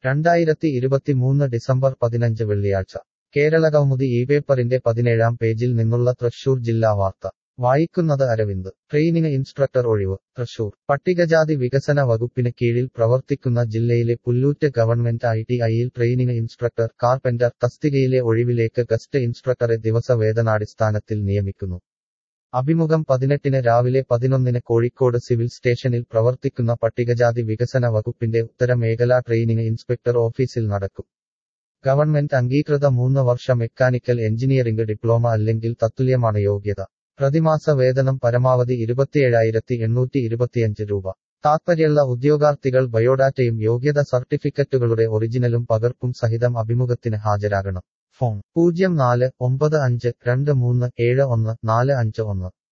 രണ്ടായിരത്തി ഇരുപത്തിമൂന്ന് ഡിസംബർ പതിനഞ്ച് വെള്ളിയാഴ്ച കേരളകൗമുദി ഈ പേപ്പറിന്റെ പതിനേഴാം പേജിൽ നിന്നുള്ള തൃശൂർ ജില്ലാ വാർത്ത വായിക്കുന്നത് അരവിന്ദ് ട്രെയിനിങ് ഇൻസ്ട്രക്ടർ ഒഴിവ് തൃശൂർ പട്ടികജാതി വികസന വകുപ്പിന് കീഴിൽ പ്രവർത്തിക്കുന്ന ജില്ലയിലെ പുല്ലൂറ്റ് ഗവൺമെന്റ് ഐ ടി ഐയിൽ ട്രെയിനിങ് ഇൻസ്ട്രക്ടർ കാർപെന്റർ തസ്തികയിലെ ഒഴിവിലേക്ക് ഗസ്റ്റ് ഇൻസ്ട്രക്ടറെ ദിവസവേതനാടിസ്ഥാനത്തിൽ നിയമിക്കുന്നു അഭിമുഖം പതിനെട്ടിന് രാവിലെ പതിനൊന്നിന് കോഴിക്കോട് സിവിൽ സ്റ്റേഷനിൽ പ്രവർത്തിക്കുന്ന പട്ടികജാതി വികസന വകുപ്പിന്റെ ഉത്തരമേഖലാ ട്രെയിനിങ് ഇൻസ്പെക്ടർ ഓഫീസിൽ നടക്കും ഗവൺമെന്റ് അംഗീകൃത മൂന്ന് വർഷ മെക്കാനിക്കൽ എഞ്ചിനീയറിംഗ് ഡിപ്ലോമ അല്ലെങ്കിൽ തത്തുല്യമാണ് യോഗ്യത പ്രതിമാസ വേതനം പരമാവധി ഇരുപത്തിയേഴായിരത്തി എണ്ണൂറ്റി ഇരുപത്തിയഞ്ച് രൂപ താത്പര്യമുള്ള ഉദ്യോഗാർത്ഥികൾ ബയോഡാറ്റയും യോഗ്യത സർട്ടിഫിക്കറ്റുകളുടെ ഒറിജിനലും പകർപ്പും സഹിതം അഭിമുഖത്തിന് ഹാജരാകണം ഫോൺ പൂജ്യം നാല് ഒമ്പത് അഞ്ച് രണ്ട് മൂന്ന് ഏഴ് ഒന്ന് നാല് അഞ്ച് ഒന്ന്